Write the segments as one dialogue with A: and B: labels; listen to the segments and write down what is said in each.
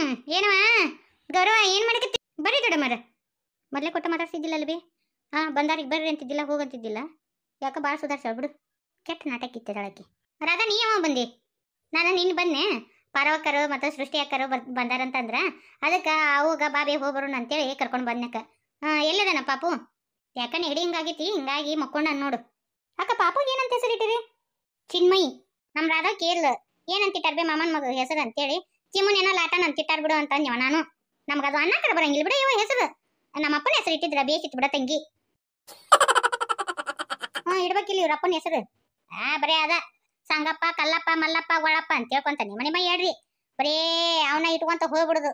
A: ಹ್ಮ್ ಏನವ ಗೌರವ ಏನ್ ಮಾಡಕತ್ತಿ ಬರ್ರಿ ದೊಡ್ಡಮ್ಮರ ಮೊದ್ಲೇ ಕೊಟ್ಟ ಮಾತಾಡ್ತಿದ್ದಿಲ್ಲ ಅಲ್ವೇ ಹಾ ಬಂದಾರಿಗೆ ಬರ್ರಿ ಅಂತಿದ್ದಿಲ್ಲ ಹೋಗಂತಿದ್ದಿಲ್ಲ ಯಾಕ ಭಾಳ ಸುಧಾರ್ಸಾಳ ಬಿಡು ಕೆಟ್ಟ ನಾಟಕ ಇತ್ತಿದಾಳಕ್ಕೆ ರಾಧಾ ನೀ ಯಾವ ಬಂದಿ ನಾನು ನಿನ್ನ ಬಂದೆ ಪಾರವಕ್ಕರು ಮತ್ತು ಸೃಷ್ಟಿ ಅಕ್ಕರು ಬರ್ ಬಂದಾರಂತಂದ್ರ ಅದಕ್ಕೆ ಅವಾಗ ಬಾಬೆ ಹೋಗ್ಬರೋಣ ಅಂತೇಳಿ ಕರ್ಕೊಂಡು ಬಂದ್ನಕ್ಕ ಹಾಂ ಎಲ್ಲದನ ಪಾಪು ಯಾಕ ನೆಗಡಿ ಹಿಂಗಾಗೈತಿ ಹಿಂಗಾಗಿ ಮಕ್ಕೊಂಡ ನೋಡು ಅಕ್ಕ ಪಾಪುಗೆ ಏನಂತ ಹೆಸರಿಟ್ಟಿರಿ ಚಿನ್ಮಯಿ ನಮ್ಮ ರಾಧಾ ಕೇರ್ಲ ಏನಂತಿಟ್ಟಾರ ಬೇ ಮಾಮನ ಮಗ ಹೆಸರು ಅಂತೇಳಿ ಚಿಮ್ಮನ್ ಏನೋ ಲಾಟನ್ ಅಂತಿಟ್ಟಾರ ಬಿಡು ಅಂತ ಅಂದ್ಯವ ನಾನು ನಮ್ಗೆ ಅದು ಅನ್ನ ಕಡೆ ಬರಂಗಿಲ್ಲ ಬಿಡು ಇವ ಹೆಸರು ನಮ್ಮ ಅಪ್ಪನ ಹೆಸರು ಇಟ್ಟಿದ್ರ ಬೇಕಿತ್ತು ಬಿಡ ತಂಗಿ ಹ್ಞೂ ಇಡ್ಬೇಕಿಲ್ಲ ಇವ್ರ ಅಪ್ಪನ ಹೆಸರು ಆ ಬರೇ ಅದ ಸಂಗಪ್ಪ ಕಲ್ಲಪ್ಪ ಮಲ್ಲಪ್ಪ ಗೊಳಪ್ಪ ಅಂತ ಹೇಳ್ಕೊಂತ ನಿಮ್ಮ ಮನೆ ಮೈ ಹೇಳ್ರಿ ಬರೇ ಅವನ ಇಟ್ಕೊಂತ ಹೋಗ್ಬಿಡುದು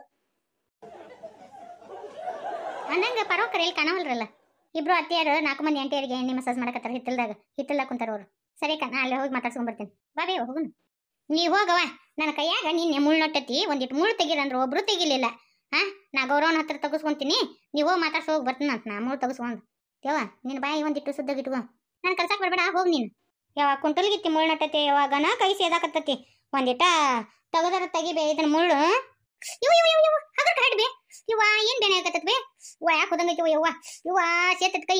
A: ಅಂದಂಗ ಪರೋಕರ್ ಎಲ್ಲಿ ಕಾಣವಲ್ರಲ್ಲ ಇಬ್ರು ಅತ್ತಿಯಾರು ನಾಲ್ಕು ಮಂದಿ ಎಂಟಿಯರಿಗೆ ಎಣ್ಣೆ ಮಸಾಜ್ ಮಾಡಕತ್ತಾರ ಹಿತ್ತಲ್ದಾಗ ಹಿತ್ತಲ್ದಾಗ ಕುಂತಾರ ಅವ್ರು ಸರಿ ಕಣ ನಾ ಅಲ್ಲಿ ಹೋಗಿ ಮಾತಾಡ್ಸ್ಕೊಂಡ್ ಬರ್ತೀನಿ ಬಾಬೇ ಹೋಗುನು ನೀ ಹೋಗವ ನನ್ನ ಕೈಯಾಗ ನಿನ್ನೆ ಮುಳ್ಳು ನೊಟ್ಟತಿ ಒಂದಿಟ್ಟು ಮುಳ್ಳು ತೆಗಿರಂದ್ರೆ ಒಬ್ರು ತೆಗಿಲಿಲ್ಲ ಹಾ ನಾ ಗೌರವನ ಹತ್ರ ತೆಗಿಸ್ಕೊಂತೀನಿ ನೀವು ಹೋಗಿ ಮಾತಾಡ್ಸಿ ಹೋಗಿ ಬರ್ತೀನಿ ಅಂತ ನಾ ಮುಳ್ಳು ತೆಗಿಸ್ಕೊಂಡು ಯವ್ವ ನಿನ್ನ ಬಾಯಿ ಒಂದಿಟ್ಟು ಸುದ್ದಾಗಿ ಇಟ್ಕೋ ನಾನು ಕಲ್ಸಕ್ಕೆ ಬರ್ಬೇಡ ಹೋಗಿ ನೀನು ಯಾವ ಕುಂಟಲ್ಗಿತ್ತಿ ಮುಳ್ಳು ನಟ್ಟತಿ ಯಾವಾಗನ ಕೈ ಸೇದಾಕತ್ತತಿ ಒಂದಿಟ ತೆಗದರ ತೆಗಿಬೇ ಇದನ್ನ ಮುಳ್ಳು ಇವ ಇವ ಇವ ಇವ ಹಗರ್ ಕರೆಕ್ಟ್ ಬೇ ಇವ ಏನ್ ಬೇನೆ ಆಗತ್ತತ್ ಬೇ ಇವ ಯಾಕೆ ಹೋದಂಗೈತಿ ಇವ ಇವ ಸೇತತ್ ಕೈ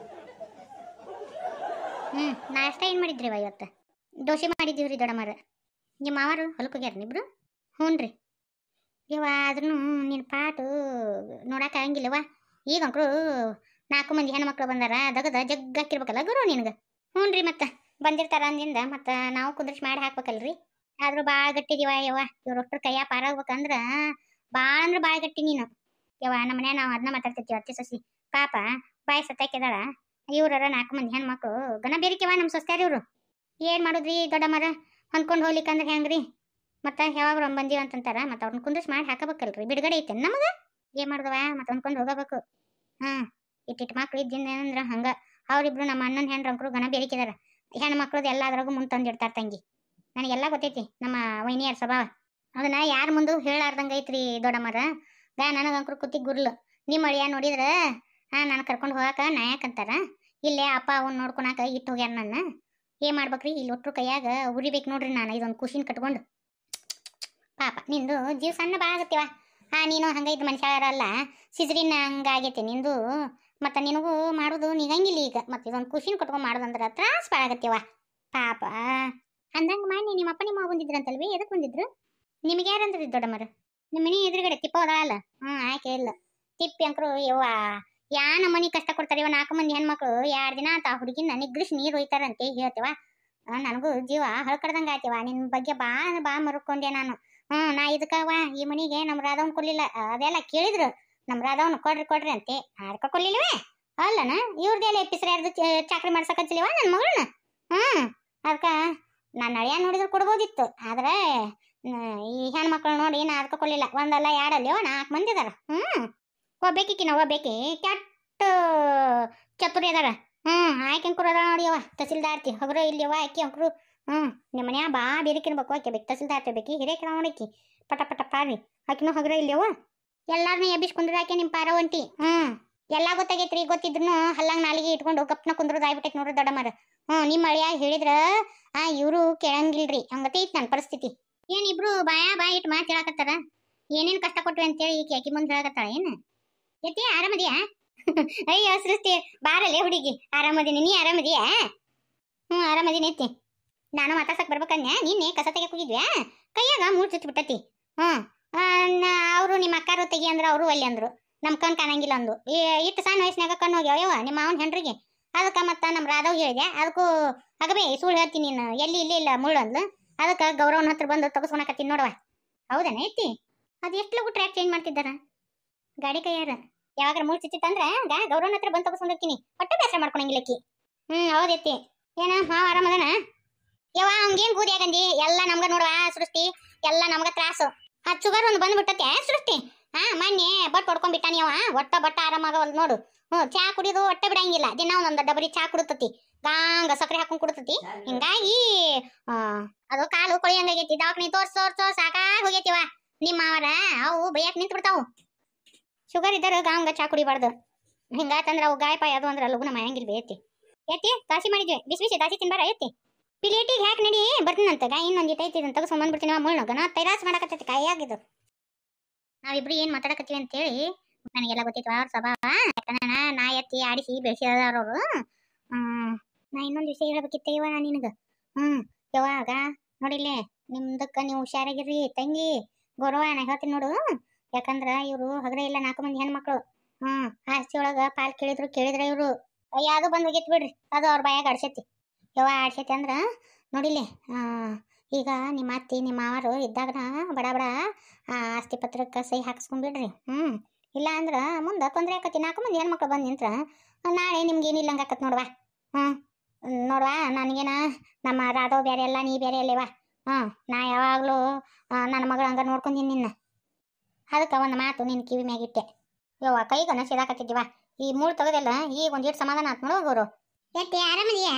A: ಹ್ಮ್ ನಾಷ್ಟ ಏನ್ ಮಾಡಿದ್ರಿ ಇವ ಇವತ್ತು ದೋಸೆ ಮಾಡಿದ್ದೀವ್ರಿ ದೊಡ್ಡಮ್ಮರ ನಿಮ್ಮ ಮಾವರು ಹೊಲಕ್ಕೆ ಹೋಗ್ಯಾರ ನಿಬ್ರು ಹ್ಞೂ ರೀ ಇವ ಆದ್ರೂ ನಿನ್ನ ಪಾಟು ನೋಡಕ್ಕೆ ಆಗಂಗಿಲ್ಲವ ಈಗ ಅಂಕ್ರು ನಾಲ್ಕು ಮಂದಿ ಹೆಣ್ಮಕ್ಳು ಬಂದಾರ ದಗದ ಜಗ್ಗಾಕಿರ್ಬೇಕಲ್ಲ ಗುರು ನಿನಗೆ ಹ್ಞೂ ರೀ ಮತ್ತೆ ಬಂದಿರ್ತಾರ ಅಂದಿಂದ ಮತ್ತೆ ನಾವು ಕುಂದ್ರಿಸಿ ಮಾಡಿ ಹಾಕ್ಬೇಕಲ್ರಿ ಆದ್ರೂ ಭಾಳ ಗಟ್ಟಿದಿವ ಯವ್ವ ಇವ್ರೊಟ್ರ ಕೈಯ ಪಾರಾಗ್ಬೇಕಂದ್ರ ಭಾಳ ಅಂದ್ರೆ ಭಾಳ ಗಟ್ಟಿ ನೀನು ಯವ್ವ ನಮ್ಮ ಮನ್ಯಾಗ ನಾವು ಅದನ್ನ ಮಾತಾಡ್ತಿರ್ತೀವಿ ಅತ್ತಿ ಸಸಿ ಪಾಪ ಬಾಯಿ ಸತ್ತಾಕಿದಾಳ ಇವ್ರರ ನಾಲ್ಕು ಮಂದಿ ಹೆಣ್ಮಕ್ಳು ಗನ ಬೇರಿಕೆವ ನಮ್ಮ ಸೊಸ್ತ್ಯಾರ ಇವ್ರು ಏನು ಮಾಡುದ್ರಿ ದೊಡ್ಡ ಮರ ಹೊಂದ್ಕೊಂಡು ಹೋಗ್ಲಿಕ್ಕಂದ್ರೆ ಹೆಂಗ್ರಿ ಮತ್ತೆ ಯಾವಾಗ ಬಂದೀವಿ ಅಂತಂತಾರ ಮತ್ತೆ ಅವ್ರನ್ನ ಕುಂದ್ರಿಸಿ ಮಾಡಿ ಹಾಕಬೇಕಲ್ರಿ ಬಿಡುಗಡೆ ಐತೆ ನಮಗೆ ಏನು ಮಾಡ್ದವ ಮತ್ತೆ ಹೊಂದ್ಕೊಂಡು ಹೋಗಬೇಕು ಹಾಂ ಇಟ್ಟಿಟ್ಟು ಮಕ್ಳು ಇದ್ದಿಂದ ಏನಂದ್ರ ಹಂಗ ಅವ್ರಿಬ್ರು ನಮ್ಮ ಅಣ್ಣನ ಹೆಣ್ರಂಕ್ರು ಗನ ಬೇರಿಕಿದಾರ ಹೆಣ್ಣು ಮಕ್ಳದ್ದು ಎಲ್ಲಾದ್ರಾಗೂ ಮುಂದೆ ತಂದಿಡ್ತಾರ ತಂಗಿ ನನಗೆಲ್ಲ ಗೊತ್ತೈತಿ ನಮ್ಮ ವೈನಿಯರ್ ಸ್ವಭಾವ ಅದನ್ನ ಯಾರ ಮುಂದೆ ಹೇಳಾರ್ದಂಗ ಐತ್ರಿ ದೊಡ್ಡಮ್ಮರ ಗಾ ನನಗಂಕ್ರು ಕುತ್ತಿ ಗುರ್ಲು ನಿಮ್ಮ ಅಳಿಯ ನೋಡಿದ್ರ ಹಾ ನಾನು ಕರ್ಕೊಂಡು ಹೋಗಾಕ ನಾಯಕ್ ಅಂತಾರ ಇಲ್ಲೇ ಅಪ್ಪ ಅವನ್ ನೋಡ್ಕೊಳಕ ಇಟ್ಟು ಹೋಗ್ಯಾರ ನನ್ನ ಏನ್ ಮಾಡ್ಬೇಕ್ರಿ ಇಲ್ಲಿ ಒಟ್ರು ಕೈಯಾಗ ಉರಿಬೇಕು ನೋಡ್ರಿ ನಾನು ಇದೊಂದು ಖುಷಿನ ಕಟ್ಕೊಂಡು ಪಾಪ ನಿಂದು ಜೀವ ಸಣ್ಣ ಭಾಳ ಆಗತ್ತಿವ ಹಾ ನೀನು ಹಂಗೈದು ಮನುಷ್ಯರಲ್ಲ ಸಿಜ್ರಿನ ಹಂಗಾಗೈತಿ ನಿಂದು ಮತ್ತೆ ನಿನಗೂ ಮಾಡೋದು ನಿಗಂಗಿಲ್ಲ ಈಗ ಮತ್ತೆ ಇದೊಂದು ಖುಷಿನ ಕಟ್ಕೊಂಡು ಮಾಡೋದಂದ್ರ ತ್ರಾಸ ಭಾಳ ಆಗತ್ತಿವ ಪಾಪ ಅಂದಂಗ ಮಾಡಿ ನಿಮ್ಮ ಅಪ್ಪ ನಿಮ್ಮ ಅವ್ವ ಬಂದಿದ್ರಂತಲ್ವಿ ಎದಕ್ ಬಂದಿದ್ರು ನಿಮಗೆ ಯಾರಂದ್ರಿ ದೊಡ್ಡಮ್ಮರ ನಿಮ್ಮ ಮನೆ ಎದುರುಗಡೆ ತಿಪ್ಪ ಹೋದಲ್ಲ ಹ್ಞೂ ಆಯ್ಕೆ ಇಲ್ಲ ತಿಪ್ಪಿ ಅಂಕರು ಯವ್ವ ಯಾ ನಮ್ಮನಿ ಕಷ್ಟ ಕೊಡ್ತಾರೆ ಇವ ನಾಲ್ಕು ಮಂದಿ ಹೆಣ್ಮಕ್ಳು ಎರಡು ದಿನ ಆತ ಹುಡುಗಿನ ನಿಗ್ರಿಸಿ ನೀರು ಒಯ್ತಾರಂತೆ ಹೇಳ್ತೀವ ಆ, ನನಗೂ ಜೀವ ಹಳ್ಕಡ್ದಂಗ ಆಯ್ತಿವ ನಿನ್ನ ಬಗ್ಗೆ ಬಾ ಬಾ ಮರುಕೊಂಡೆ ನಾನು ಹ್ಞೂ ನಾ ಇದಕ್ಕವ ಈ ಮನಿಗೆ ನಮ್ಮ ರಾಧವನ್ ಕೊಡ್ಲಿಲ್ಲ ಅದೆಲ್ಲ ಕೇಳಿದ್ರು ನಮ್ಮ ರಾಧವನ್ ಕೊಡ್ರಿ ಕೊಡ್ರಿ ಅಂತೆ ಆಡ್ಕ ಕೊಡ್ಲಿಲ್ವೇ ಅಲ್ಲನ ಇವ್ರದ್ದೆಲ್ಲ ಎಪ್ಪಿಸ್ರ ಯಾರ್ದು ಚಾಕ್ರಿ ಮಾಡ್ಸಕ್ ಹಚ್ಚಲಿವ ನನ್ನ ಮಗಳನ್ನ ಹ್ಞೂ ಅದಕ್ಕೆ ನಾನು ಅಳಿಯ ನೋಡಿದ್ರೆ ಕೊಡ್ಬೋದಿತ್ತು ಆದ್ರೆ ನ- ಈ ಹೆಣ್ಮಕ್ಳು ನೋಡಿ ನಾ ಅದಕ್ಕೆ ಕೊಡ್ಲಿಲ್ಲ ಒಂದಲ್ಲ ಎರಡಲ್ಲ ನಾಲ್ಕು ಮಂದಿ ಅದಾರ ಹ್ಞೂ ಒಬ್ಬೇಕಿನ ಒಬ್ಬೇಕಿ ಕೆಟ್ಟ ಚತುರಿ ಅದಾರ ಹ್ಞೂ ಆಯ್ಕೆ ಅಂಕರು ಅದಾಳ ನೋಡಿಯವ ತಹಸೀಲ್ದಾರ್ತಿ ಹೊಗರು ಇಲ್ಲಿಯವ ಆಕಿ ಅಂಕರು ಹ್ಞೂ ನಿಮ್ಮ ಮನ್ಯಾಗ ಬಾ ಬೇರಿಕಿರ್ಬೇಕು ಆಕೆ ಬೇಕು ತಹಸೀಲ್ದಾರ್ತಿ ಬೇಕಿ ಹಿರೇಕಿನ ನೋಡಕಿ ಪಟ ಪಟ ಪಾರಿ ಆಕಿನೂ ಹೊಗರ ಇಲ್ಲಿಯವ ಎಲ್ಲಾರನ್ನೂ ಎಬ್ಬಿಸ್ಕೊಂಡ್ರೆ ಆಕೆ ನಿಮ್ಮ ಪಾರವಂಟಿ ಹ್ಞೂ ಎಲ್ಲ ಗೊತ್ತಾಗೈತ್ರಿ ಗೊತ್ತಿದ್ರು ಹಲ್ಲಂಗ್ ನಾಲಿಗೆ ಇಟ್ಕೊಂಡು ಗಪ್ನ ಕುಂದ್ರದು ಆಗ್ಬಿಟ್ಟೈತೆ ನೋಡ್ರಿ ದೊಡ್ಡಮ್ಮರ ಹ್ಞೂ ನಿಮ್ಮ ಅಳಿಯ ಹೇಳಿದ್ರ ಆ ಇವರು ಕೇಳಂಗಿಲ್ರಿ ಹಂಗತೈತಿ ನನ್ನ ಪರಿಸ್ಥಿತಿ ಏನಿಬ್ರು ಬಾಯ ಬಾಯಿ ಇಟ್ಟು ಮಾತು ಹೇಳಕತ್ತಾರ ಏನೇನು ಕಷ್ಟ ಕೊಟ್ವಿ ಅಂತೇಳಿ ಈಕೆ ಆಕಿ ಮುಂದೆ ಹೇಳಕತ್ತಾಳ ಏನು ಎತ್ತಿ ಆರಾಮದಿಯಾ ಅಯ್ಯೋ ಸೃಷ್ಟಿ ಬಾರಲ್ಲೇ ಹುಡುಗಿ ಆರಾಮದೀನಿ ನೀ ಆರಾಮದಿಯಾ ಹ್ಞೂ ಆರಾಮದೀನಿ ಎತ್ತಿ ನಾನು ಮಾತಾಡ್ಸಕ್ ಬರ್ಬೇಕನ್ಯ ನಿನ್ನೆ ಕಸ ತೆಗಿಯಕ್ ಹೋಗಿದ್ವ್ಯಾ ಕೈಯಾಗ ಮೂರು ಚುಚ್ಚು ಬಿಟ್ಟತಿ ಹ್ಞೂ ಅವರು ನಿಮ್ಮ ಅಕ್ಕಾರು ತೆಗಿ ಅಂದ್ರೆ ಅವರು ಅಲ್ಲಿ ಅಂದ್ರು ನಮ್ಮ ಕಣ್ ಕಾಣಂಗಿಲ್ಲ ಅಂದು ಇಟ್ಟು ಸಣ್ಣ ವಯಸ್ಸಿನಾಗ ಕಣ್ಣು ಹೋಗ್ಯಾವ ನಿಮ್ಮ ಮಾವನ ಹೆಂಡ್ರಿಗೆ ಅದಕ್ಕೆ ಮತ್ತೆ ನಮ್ಮ ರಾಧವ್ ಹೇಳಿದೆ ಅದಕ್ಕೂ ಆಗಬೇ ಸುಳ್ಳು ಹೇಳ್ತೀನಿ ನೀನು ಎಲ್ಲಿ ಇಲ್ಲಿ ಇಲ್ಲ ಮುಳ್ಳು ಅಂದ್ಲು ಅದಕ್ಕೆ ಗೌರವನ ಹತ್ರ ಬಂದು ತಗಸ್ಕೊಳಕತ್ತೀನಿ ನೋಡವ ಹೌದನ ಐತಿ ಅದು ಎಷ್ಟು ಲಗು ಟ್ರ್ಯಾಕ್ ಚೇಂಜ್ ಮಾಡ್ತಿದ್ದಾರ ಗಾಡಿ ಕೈಯಾರ ಯಾವಾಗ ಮೂಳ್ ಚಿಚ್ಚಿತ್ತಂದ್ರ ಗಾ ಗೌರವನ ಹತ್ರ ಬಂದು ತಗಸ್ಕೊಂಡೋಗ್ತೀನಿ ಒಟ್ಟ ಬೇಸರ ಮಾಡ್ಕೊಳಂಗಿಲ್ಲಕ್ಕಿ ಹ್ಮ್ ಹೌದೈತಿ ಏನ ಮಾವ ಆರಾಮದನ ಯವ್ವ ಹಂಗೇನ್ ಬೂದಿ ಆಗಂದಿ ಎಲ್ಲ ನಮ್ಗ ನೋಡುವ ಸೃಷ್ಟಿ ಎಲ್ಲ ನಮ್ಗ ತ್ರಾಸು ಆ ಶುಗರ್ ಒಂದು ಬಂದ್ಬಿಟ್ಟತೆ ಸೃಷ್ಟಿ ಹಾ ಮೊನ್ನೆ ಬಟ್ ಹೊಡ್ಕೊಂಡ್ಬಿಟ್ಟಾನಿ ಅವ ಒಟ್ಟ ಬಟ್ಟ ಆರಾಮಾಗವಲ್ ನೋಡು ಹ್ಞೂ ಚಾ ಕುಡಿಯೋದು ಒಟ್ಟ ಬಿಡಂಗಿಲ್ಲ ದಿನ ಒಂದೊಂದು ಡಬರಿ ಚಾ ಕುಡುತ್ತತಿ ಗಾಂಗ ಸಕ್ಕರೆ ಹಾಕೊಂಡ್ ಕುಡುತ್ತತಿ ಹಿಂಗಾಗಿ ಆ, ಅದು ಕಾಲು ಕೊಳಿಯಂಗಾಗೈತಿ ದವಾಖಾನಿ ತೋರ್ಸ್ ತೋರ್ಸ್ ತೋರ್ಸ್ ಸಾಕಾಗಿ ಹೋಗೈತಿವ ನಿಮ್ಮ ಅವರ ಅವು ಬೈಯಕ್ ನಿಂತು ಬಿಡ್ತಾವು ಶುಗರ್ ಇದ್ದರು ಗಾಂಗ ಚಾ ಕುಡಿಬಾರ್ದು ಹಿಂಗಾತಂದ್ರ ಅವು ಗಾಯ ಪಾಯ ಅದು ಅಂದ್ರೆ ಲಗುನ ಮಯಂಗಿಲ್ವೇ ಐತಿ ಎತ್ತಿ ತಾಸಿ ಮಾಡಿದ್ವಿ ಬಿಸಿ ಬಿಸಿ ತಾಸಿ ತಿನ್ಬಾರ ಎತ್ತಿ ಪ್ಲೇಟಿಗೆ ಹಾಕಿ ನಡಿ ಬರ್ತೀನಂತ ಗಾ ಇನ್ನೊಂದಿಟ್ಟು ಐತಿ ಇದನ್ನ ತೆಗೆಸ್ಕೊಂಡ್ ಬಂದ್ಬಿಡ್ತೀನಿ ಮುಳ್ಳು ಗನ ತೈರಾಸ್ ಮಾಡಕತ್ತೈತಿ ಕಾಯಾಗಿದ್ದು ನಾವಿಬ್ರು ಏನ್ ಮಾತಾಡಕತ್ತೀವಿ ಅಂತೇಳಿ ನನಗೆಲ್ಲ ಗೊತ್ತಿತ್ತು ಅವ್ರ ಸ್ವಭಾವ ಯಾಕಂದ್ರೆ ನಾ- ನಾ ಎತ್ತಿ ಆಡಿಸಿ ಬೆಳೆಸಿದಾರ ಅವರು ಹ್ಮ್ ನಾ ಇನ್ನೊಂದು ವಿಷಯ ಹೇಳ್ಬೇಕಿತ್ತೆ ಇವ ನಾ ನಿನಗ ಹ್ಮ್ ಯಾವಾಗ ನೋಡಿಲ್ಲೇ ನಿಮ್ದಕ್ಕ ನೀವು ಹುಷಾರಾಗಿರ್ರಿ ತಂಗಿ ಗೌರವ ನಾ ಹೇಳ್ತೀನಿ ನೋಡು ಯಾಕಂದ್ರ ಇವ್ರು ಹಗರ ಇಲ್ಲ ನಾಲ್ಕು ಮಂದಿ ಹೆಣ್ಮಕ್ಳು ಹ್ಮ್ ಆಸ್ತಿ ಒಳಗ ಪಾಲ್ ಕೇಳಿದ್ರು ಕೇಳಿದ್ರ ಇವ್ರು ಯಾವ್ದು ಬಂದ್ ಹೋಗಿತ್ ಬಿಡ್ರಿ ಅದು ಅವ್ರ ಬಾಯಾಗ ಆಡ್ಸೈತಿ ಯವ್ವ ಆಡ್ಸೈತಿ ಅಂದ್ರ ನೋಡಿಲ್ಲೇ ಆ ಈಗ ನಿಮ್ಮ ಅತ್ತಿ ನಿಮ್ಮ ಮಾವರು ಇದ್ದಾಗ ಬಡ ಬಡ ಆ ಆಸ್ತಿ ಪತ್ರಕ್ಕೆ ಸಹಿ ಹಾಕಿಸ್ಕೊಂಡ್ಬಿಡ್ರಿ ಹ್ಮ್ ಇಲ್ಲ ಅಂದ್ರ ಮುಂದೆ ತೊಂದರೆ ಆಕತಿ ನಾಲ್ಕು ಮಂದಿ ಹೆಣ್ಮಕ್ಳು ಬಂದು ನಿಂತ್ರ ನಾಳೆ ನಿಮ್ಗೆ ಏನಿಲ್ಲ ಆಕತ್ ನೋಡ್ವಾ ಹ್ಮ್ ನೋಡ್ವಾ ನನಗೇನ ನಮ್ಮ ರಾಧವ್ ಬೇರೆ ಅಲ್ಲ ನೀ ಬೇರೆ ಅಲ್ಲೇವಾ ಹ್ಮ್ ನಾ ಯಾವಾಗಲೂ ನನ್ನ ಮಗಳ ಹಂಗ ನೋಡ್ಕೊಂದಿನಿ ನಿನ್ನ ಅದಕ್ಕೆ ಒಂದು ಮಾತು ನಿನ್ನ ಕಿವಿ ಮ್ಯಾಗಿಟ್ಟೆ ಯವ್ವ ಕೈಗನ ಸಿದಾಕತ್ತಿದ್ದೀವ ಈ ಮೂಳು ತೆಗೆದಲ್ಲ ಈಗ ಒಂದ್ ಇಟ್ಟು ಸಮಾಧಾನ ಆತ್ ನೋಡು ಗೌರು ಯಾಕೆ ಆರಾಮದಿಯಾ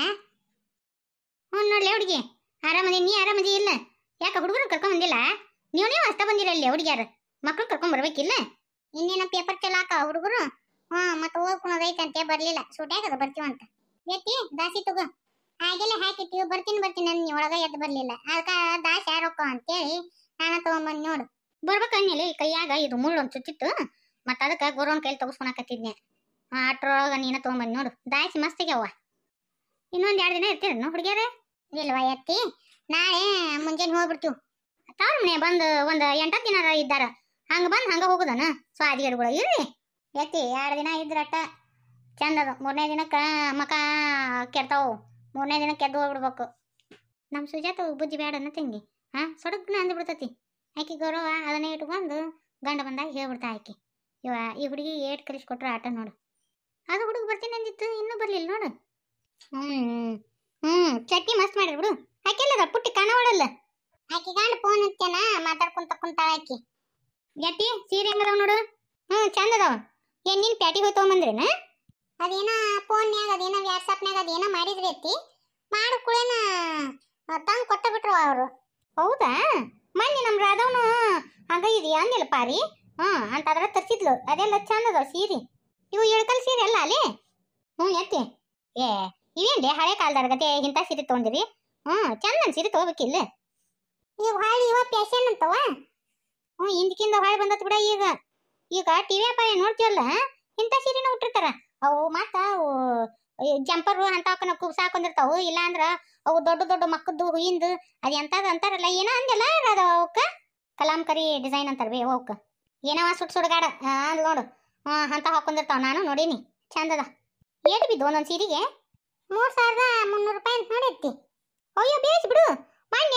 A: ಹ್ಞೂ ನೋಡ್ಲಿ ಹುಡುಗಿ ಆರಾಮದಿ ನೀ ಆರಾಮದಿ ಇಲ್ಲ ಯಾಕೆ ಹುಡುಗರು ಕರ್ಕೊಂಡ್ ಬಂದಿಲ್ಲ ನೀವು ನೀವು ಅಷ್ಟ ಬಂದಿರಲ್ಲಿ ಹುಡುಗಿಯಾರ ಮಕ್ಳು ಕರ್ಕೊಂಡ್ ಬರ್ಬೇಕಿಲ್ಲ ಇನ್ನೇನ ಪೇಪರ್ ಚೆಲ್ಲಾಕ ಹುಡುಗರು ಹ್ಞೂ ಮತ್ತೆ ಓದ್ಕೊಳೋದೈತಂತೆ ಬರ್ಲಿಲ್ಲ ಸುಟ್ಯಾಗದ ಬರ್ತೀವಂತ ಎತ್ತಿ ದಾಸಿ ತಗೋ ಹಾಗೆಲ್ಲ ಹಾಕಿಟ್ಟಿವಿ ಬರ್ತೀನಿ ಬರ್ತೀನಿ ನನ್ನ ಒಳಗ ಎದ್ದು ಬರ್ಲಿಲ್ಲ ಅದಕ್ಕೆ ದಾಸಿ ಯಾರೊಕ್ಕ ಅಂತೇಳಿ ನಾನು ತಗೊಂಬಂದು ನೋಡು ಬರ್ಬೇಕನ್ನೇಲಿ ಕೈಯಾಗ ಇದು ಮುಳ್ಳು ಒಂದು ಚುಚ್ಚಿತ್ತು ಮತ್ತು ಅದಕ್ಕೆ ಗೋರೋನ್ ಕೈಲಿ ತಗಸ್ಕೊಳಕತ್ತಿದ್ನೆ ಅಟ್ರೊಳಗ ನೀನ ತಗೊಂಬಂದು ನೋಡು ದಾಸಿ ಮಸ್ತಿಗ್ಯಾವ ಇನ್ನೊಂದು ಎರಡು ದಿನ ಇರ್ತೀರೇನು ಹುಡುಗಿಯರೇ ಇಲ್ವಾ ಎತ್ತಿ ನಾಳೆ ಮುಂಜಾನೆ ಹೋಗ್ಬಿಡ್ತೀವಿ ತವ್ರ ಮನೆ ಬಂದು ಒಂದು ಎಂಟತ್ತು ದಿನ ಇದ್ದಾರ ಹಂಗೆ ಬಂದು ಹಂಗೆ ಹೋಗುದನ ಸ್ವಾದಿಗರುಗಳು ಇರ್ರಿ ಎತ್ತಿ ಎರಡು ದಿನ ಇದ್ರಟ್ಟ ಚಂದ ಅದು ಮೂರನೇ ದಿನಕ್ಕೆ ಮಕ ಕೆಡ್ತಾವು ಮೂರನೇ ದಿನಕ್ಕೆ ಎದ್ದು ಹೋಗ್ಬಿಡ್ಬೇಕು ನಮ್ಮ ಸುಜಾತ ಬುದ್ಧಿ ಬೇಡನ ತಂಗಿ ಹಾಂ ಸೊಡಗ್ನ ಅಂದ್ಬಿಡ್ತತಿ ಆಕಿ ಗೌರವ ಅದನ್ನೇ ಇಟ್ಕೊಂಡು ಗಂಡ ಬಂದಾಗ ಹೇಳ್ಬಿಡ್ತಾ ಆಕಿ ಇವ ಈ ಹುಡುಗಿ ಏಟ್ ಕಲಿಸ್ಕೊಟ್ರು ಆಟ ನೋಡು ಅದು ಹುಡುಗ ಬರ್ತೀನಿ ಅಂದಿತ್ತು ಇನ್ನೂ ಬರ್ಲಿಲ್ಲ ನೋಡು ಹ್ಞೂ ಹ್ಞೂ ಚಟ್ನಿ ಮಸ್ತ್ ಮಾಡಿರಿ ಬಿಡು ಆಕೆಲ್ಲದ ಪುಟ್ಟಿ ಕಾಣವಳಲ್ಲ ಆಕಿ ಗಂಡ ಫೋನ್ ಹಚ್ಚಾನ ಮಾತಾಡ್ಕೊಂತ ಕುಂತಾಳ ಆಕಿ ಗಟ್ಟಿ ಸೀರೆ ಹೆಂಗದಾವ ನೋಡು ಹ್ಞೂ ಚಂದ ಅದಾವ ಏನ್ ನೀನ್ ಪ್ಯಾಟಿ ಹೋಗಿ ತಗೊಂಬಂದ್ರೇನ ಅದೇನ ಫೋನ್ಯಾಗ ಅದೇನ ವಾಟ್ಸಪ್ನ್ಯಾಗ ಅದೇನ ಮಾಡಿದ್ರಿ ಅತ್ತಿ ಮಾಡು ಕುಳೇನ ತಂದು ಕೊಟ್ಟ ಬಿಟ್ರು ಅವರು ಹೌದಾ ಮೊನ್ನೆ ನಮ್ಮ ರಾಧವನು ಹಂಗ ಇದೆಯಾ ಅಂದಿಲ್ಲ ಪಾರಿ ಹ್ಞೂ ಅಂತ ಅದ್ರ ತರ್ಸಿದ್ಲು ಅದೆಲ್ಲ ಚಂದ ಅದಾವ ಸೀರೆ ಇವು ಇಳ್ಕಲ್ ಸೀರೆ ಅಲ್ಲ ಅಲ್ಲಿ ಹ್ಞೂ ಎತ್ತಿ ಏ ಇವೇನ್ರಿ ಹಳೆ ಕಾಲದ ಗತೆ ಇಂಥ ಸೀರೆ ತೊಗೊಂಡಿರಿ ಹ್ಞೂ ಚಂದನ್ ಸೀರೆ ತಗೋಬೇಕಿಲ್ಲ ಈಗ ಹೊಳ್ಳಿ ಇವ ಪ್ಯಾಶನ್ ಅಂತವ ಹ್ಞೂ ಹಿಂದಕ್ಕಿಂದ ಹೊಳ್ಳಿ ಬಂದತ್ ಬಿಡ ಈಗ ಈಗ ಟಿವಿ ಅಪ್ಪ ನೋಡ್ತೀವಲ್ಲ ಇಂಥ ಸೀರೆನ ಉಟ್ಟಿರ್ತಾರ ಅವು ಮತ್ತ ಅವು ಜಂಪರು ಅಂತವಕ್ಕನ ಕುಬ್ಸ ಹಾಕೊಂಡಿರ್ತಾವು ಇಲ್ಲ ಅಂದ್ರ ಅವು ದೊಡ್ಡ ದೊಡ್ಡ ಮಕ್ಕದ್ದು ಹೂವಿಂದು ಅದು ಎಂತದ ಅಂತಾರಲ್ಲ ಏನೋ ಅಂದಲ್ಲ ಅದು ಅವಕ್ಕ ಕಲಾಂಕರಿ ಡಿಸೈನ್ ಅಂತಾರ ಬೇ ಅವಕ್ಕ ಏನವ ಸುಟ್ ಸುಡ್ಗಾಡ ಅಂದ್ ನೋಡು ಹ್ಞೂ ಅಂತ ಹಾಕೊಂಡಿರ್ತಾವ ನಾನು ನೋಡೀನಿ ಚಂದದ ಏಟ್ ಬಿದ್ದು ಒಂದೊಂದು ಸೀರೆಗೆ ಮೂರು ಸಾವಿರದ ಮುನ್ನೂರು ರೂಪಾಯಿ ಅಂತ ನೋಡಿರ್ತಿ ಅಯ್ಯೋ ಬೇಸ್ ಬಿಡು ಮೊನ್ನೆ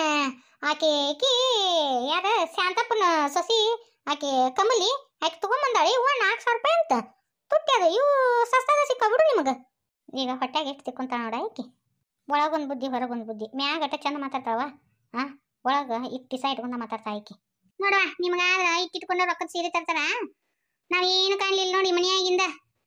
A: ಆಕೆ ಆಕಿ ಯಾರ ಶಾಂತಪ್ಪನ ಸೊಸಿ ಆಕೆ ಕಮಲಿ ಆಕೆ ತಗೊಂಬಂದಾಳೆ ಇವ ನಾಲ್ಕು ಸಾವಿರ ರೂಪಾಯಿ ಅಂತ ತುಟ್ಟಿ ಅದು ಇವು ಸಸ್ತಾದ ಸಿಕ್ಕಾಬಿಡು ನಿಮಗೆ ಈಗ ಹೊಟ್ಯಾಗ ಎಷ್ಟು ತಿಕ್ಕೊಂತಾಳ ನೋಡ ಆಕಿ ಒಳಗೊಂದು ಬುದ್ಧಿ ಹೊರಗೊಂದು ಬುದ್ಧಿ ಮ್ಯಾಗ ಅಟ್ಟ ಚಂದ ಮಾತಾಡ್ತಾವ ಆ ಒಳಗ ಇಟ್ಟು ಸಹ ಇಟ್ಕೊಂಡ ಮಾತಾಡ್ತಾ ಆಕಿ ನೋಡುವ ನಿಮ್ಗಾದ್ರ ಇಟ್ಟಿಟ್ಕೊಂಡು ರೊಕ್ಕದ ಸೀರೆ ತರ್ತಾರ ನಾವೇನು ಕಾಣ್ಲಿಲ್ಲ ನೋಡಿ ಮನೆಯಾಗಿಂದ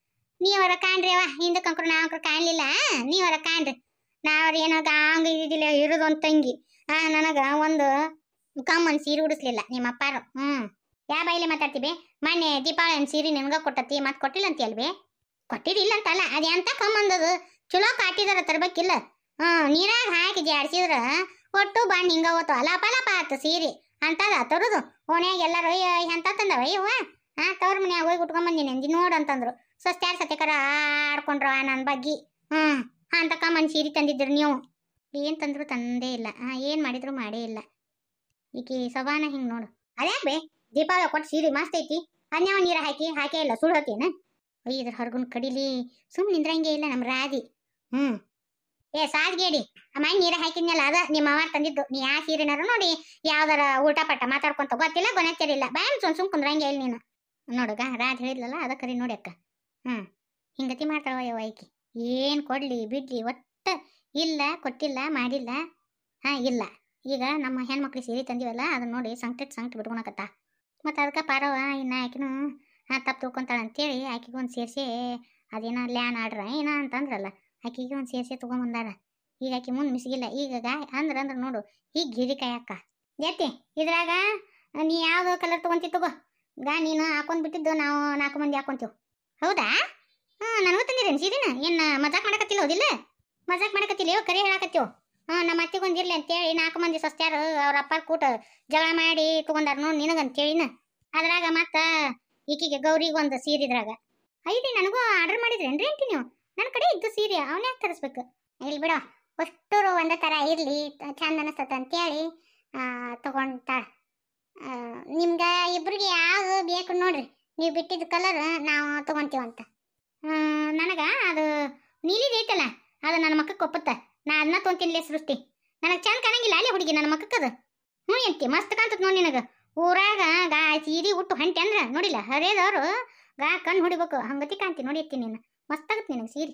A: ನೀವರ ಕಾಣ್ರಿ ಅವ ಹಿಂದಕ್ಕೆ ಅಂಕ್ರು ನಾವಂಕ್ರು ಕಾಣ್ಲಿಲ್ಲ ನೀವರ ಕಾಣ್ರಿ ನಾವ್ರ ಏನೋ ಗಾಂಗ ಇದ್ದಿಲ್ಲ ಇರೋದು ಒಂದು ತಂಗಿ ಆ ನನಗ ಒಂದು ಕಮ್ಮನ್ ಸೀರೆ ಉಡಿಸ್ಲಿಲ್ಲ ನಿಮ್ಮ ಅಪ್ಪಾರು ಹ್ಮ್ ಯಾ ಬೈಲಿ ಮಾತಾಡ್ತೀವಿ ಮೊನ್ನೆ ದೀಪಾವಳಿ ಸೀರೆ ನಿನ್ಗ ಕೊಟ್ಟತಿ ಮತ್ತೆ ಕೊಟ್ಟಿಲ್ಲ ಅಂತ ಅಲ್ವೇ ಕೊಟ್ಟಿದ್ದಿಲ್ಲ ಅಂತಲ್ಲ ಅದು ಎಂತ ಕಮ್ಮಂದದು ಚಲೋ ಕಾಟಿದಾರ ತರ್ಬೇಕಿಲ್ಲ ಹ್ಮ್ ನೀರಾಗ ಹಾಕಿ ಜಾಡ್ಸಿದ್ರ ಒಟ್ಟು ಬಾಂಡ್ ಹಿಂಗ ಹೋತು ಅಲಪ ಅಲಪ ಆತು ಸೀರೆ ಅಂತದ ತರುದು ಓಣ್ಯಾಗ ಎಲ್ಲಾರು ಎಂತ ತಂದವ ಇವ ಹಾ ತವ್ರ ಮನ್ಯಾಗ ಹೋಗಿ ಉಟ್ಕೊಂಡ್ ಬಂದಿನಿ ಅಂದಿ ನೋಡ್ ಅಂತಂದ್ರು ಸಸ್ತ್ಯಾರ ಸತ್ಯಕರ ಆಡ್ಕೊಂಡ್ರ ನನ್ನ ಬಗ್ಗಿ ಹ್ಮ್ ಅಂತ ಕಮ್ಮನ್ ಸೀರೆ ತಂದಿದ್ರಿ ನೀವು ಏನ್ ತಂದ್ರು ತಂದೇ ಇಲ್ಲ ಹಾ ಏನ್ ಮಾಡಿದ್ರು ಮಾಡೇ ಇಲ್ಲ ಈಕಿ ಸವಾನ ಹಿಂಗ್ ನೋಡು ಅದ್ಯಾಕ್ ಬೇ ದೀಪಾವಳಿ ಕೊಟ್ಟು ಸೀರೆ ಮಸ್ತ್ ಐತಿ ಅನ್ಯಾವ ನೀರ ಹಾಕಿ ಹಾಕೇ ಇಲ್ಲ ಸುಳ್ಳು ಹಾಕೇನ ಅಯ್ಯ ಇದ್ರ ಹೊರಗುನ್ ಕಡಿಲಿ ಸುಮ್ ನಿಂದ್ರಂಗೆ ಇಲ್ಲ ನಮ್ಮ ರಾಧಿ ಹ್ಮ್ ಏ ಸಾದ್ಗೇಡಿ ಅಮ್ಮ ನೀರ ಹಾಕಿದ್ನಲ್ಲ ಅದ ನಿಮ್ಮ ಅವ ತಂದಿದ್ದು ನೀ ಯಾ ಸೀರೆನಾರು ನೋಡಿ ಯಾವ್ದಾರ ಉಲ್ಟಾ ಪಟ್ಟ ಮಾತಾಡ್ಕೊಂತ ಗೊತ್ತಿಲ್ಲ ಗೊನೆಚ್ಚರಿಲ್ಲ ಬಾಯ್ ಸುಮ್ ಸುಮ್ ಕುಂದ್ರಂಗೆ ಇಲ್ಲ ನೀನು ನೋಡುಗ ರಾಧ್ ಹೇಳಿದ್ಲಲ್ಲ ಅದ ಕರಿ ನೋಡಿ ಅಕ್ಕ ಹ್ಮ್ ಹಿಂಗತಿ ಮಾಡ್ತಾವ ಯವ್ವ ಈಕಿ ಏನ್ ಕೊಡ್ಲಿ ಬಿಡ್ಲಿ ಒಟ್ಟ ಇಲ್ಲ ಕೊಟ್ಟಿಲ್ಲ ಮಾಡಿಲ್ಲ ಹಾ ಇಲ್ಲ ಈಗ ನಮ್ಮ ಹೆಣ್ಮಕ್ಳಿಗೆ ಸೀರೆ ತಂದಿವಲ್ಲ ಅದನ್ನ ನೋಡಿ ಸಂಕಟ ಸಂಕಟ ಬಿಟ್ಕೊಳಕತ್ತ ಮತ್ತು ಅದಕ್ಕೆ ಪಾರವ ಇನ್ನು ಆಕಿನೂ ತಪ್ಪು ತಿಳ್ಕೊಂತಾಳೆ ಅಂತೇಳಿ ಆಕಿಗೆ ಒಂದು ಸೇರಿಸಿ ಅದೇನೋ ಲ್ಯಾನ್ ಆಡ್ರ ಏನೋ ಅಂತಂದ್ರಲ್ಲ ಆಕಿಗೆ ಒಂದು ಸೇರಿಸಿ ತೊಗೊಂಬಂದಾರ ಈಗ ಆಕಿ ಮುಂದೆ ಮಿಸ್ಗಿಲ್ಲ ಈಗ ಗಾ ಅಂದ್ರೆ ಅಂದ್ರೆ ನೋಡು ಈಗ ಗಿರಿಕಾಯಿ ಅಕ್ಕ ಎತ್ತಿ ಇದ್ರಾಗ ನೀ ಯಾವ್ದು ಕಲರ್ ತೊಗೊಂತಿ ತಗೋ ಗಾ ನೀನು ಹಾಕೊಂಡ್ ಬಿಟ್ಟಿದ್ದು ನಾವು ನಾಲ್ಕು ಮಂದಿ ಹಾಕೊಂತೀವಿ ಹೌದಾ ಹಾಂ ನನಗೂ ತಂದಿರೇನು ಸೀರಿನ ಏನು ಮಜಾಕ್ ಮಾಡಕತ್ತಿಲ್ಲ ಹೌದಿಲ್ಲ ಮಜಾಕ್ ಮಾಡಕತ್ತಿಲ್ಲ ಇವ್ ಕರೆ ಹೇಳಕತ್ತೀವಿ ಹಾಂ ನಮ್ಮ ಅತ್ತಿಗೆ ಒಂದಿರ್ಲಿ ಅಂತೇಳಿ ನಾಲ್ಕು ಮಂದಿ ಸಸ್ತ್ಯಾರು ಅವ್ರ ಅಪ್ಪ ಕೂಟ ಜಗಳ ಮಾಡಿ ತಗೊಂಡಾರ ನೋಡಿ ನಿನಗಂತೇಳಿನ ಅದ್ರಾಗ ಮತ್ತ ಈಕಿಗೆ ಗೌರಿಗೆ ಒಂದು ಸೀರೆ ಇದ್ರಾಗ ಐತಿ ನನಗೂ ಆರ್ಡರ್ ಮಾಡಿದ್ರೇನ್ರಿ ಅಂತಿ ನೀವು ನನ್ನ ಕಡೆ ಇದ್ದು ಸೀರೆ ಅವನೇ ತರಿಸ್ಬೇಕು ಇಲ್ಲಿ ಬಿಡು ಅಷ್ಟರು ಒಂದೇ ಥರ ಇರಲಿ ಚಂದ ಅನಿಸ್ತದ ಅಂತೇಳಿ ತಗೊಂತಾಳ ನಿಮ್ಗೆ ಇಬ್ರಿಗೆ ಯಾವ ಬೇಕು ನೋಡ್ರಿ ನೀವು ಬಿಟ್ಟಿದ್ದ ಕಲರ್ ನಾವು ತಗೊಂತೀವಂತ ನನಗೆ ಅದು ನೀಲಿದು ಐತಲ್ಲ ಅದು ನನ್ನ ಮಕ್ಕಕ್ಕೆ ಒಪ್ಪತ್ತ ನಾ ಅದನ್ನ ತೊಗೊಂತಿನ್ಲೇ ಸೃಷ್ಟಿ ನನಗೆ ಚಂದ ಕಾಣಂಗಿಲ್ಲ ಅಲ್ಲೇ ಹುಡುಗಿ ನನ್ನ ಮಕ್ಕಕ್ಕದ ಹ್ಞೂ ಎಂತಿ ಮಸ್ತ್ ಕಾಣ್ತದ ನೋಡಿ ನಿನಗೆ ಊರಾಗ ಗಾ ಸೀರೆ ಉಟ್ಟು ಹೊಂಟೆ ಅಂದ್ರೆ ನೋಡಿಲ್ಲ ಹರಿಯದವರು ಗಾ ಕಣ್ಣು ಹೊಡಿಬೇಕು ಹಂಗತಿ ಕಾಣ್ತಿ ನೋಡಿ ಎತ್ತಿ ನೀನು ಮಸ್ತ್ ಆಗತ್ತೆ ನಿನಗೆ ಸೀರೆ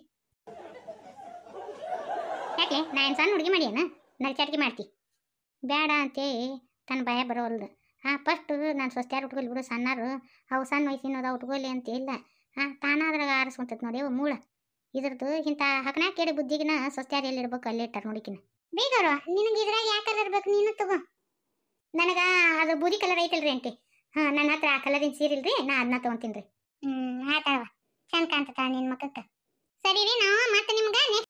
A: ಯಾಕೆ ನಾ ಏನು ಸಣ್ಣ ಹುಡುಗಿ ಮಾಡ್ಯಾನ ನಲ್ಚಾಟಿಗೆ ಮಾಡ್ತಿ ಬೇಡ ಅಂತೇಳಿ ತನ್ನ ಭಯ ಬರೋಲ್ದು ಹಾಂ ಫಸ್ಟ್ ನಾನು ಸ್ವಸ್ತ್ಯಾರು ಉಟ್ಕೊಲಿ ಬಿಡು ಸಣ್ಣರು ಅವು ಸಣ್ಣ ವಯಸ್ಸಿನದ ಉಟ್ಕೊಲಿ ಅಂತ ಇಲ್ಲ ಹಾಂ ತಾನಾದ್ರಾಗ ಆರಿಸ್ಕೊಂತೈತೆ ನೋಡಿ ಅವು ಮೂಳ ಇದ್ರದ್ದು ಇಂಥ ಹಕನಾ ಕೇಳಿ ಬುದ್ಧಿಗಿನ ಸ್ವಸ್ತ್ಯಾರು ಎಲ್ಲಿ ಇಡ್ಬೇಕು ಅಲ್ಲೇ ಇಟ್ಟಾರ ನೋಡಿಕಿನ ಬೇಗವ್ರು ನಿನಗೆ ಇದ್ರಾಗ ಯಾವ ಕಲರ್ ಬೇಕು ನೀನು ತಗೋ ನನಗ ಅದು ಬೂದಿ ಕಲರ್ ಐತಲ್ರಿ ಆಂಟಿ ಹಾಂ ನನ್ನ ಹತ್ರ ಆ ಕಲರಿನ ಸೀರೆ ಇಲ್ರಿ ನಾ ಅದನ್ನ ತೊಗೊಂತೀನಿ ರೀ ಹ್ಞೂ ಆಯ್ತವ ಚಂದ ಕಾಣ್ತದ ನಿನ್ನ ಮಕ್ಕಕ್ಕೆ ಸರಿ ರೀ ನಾವು ಮತ್ತೆ ನಿಮ್ಗೆ ನೆಕ್ಸ್ಟ್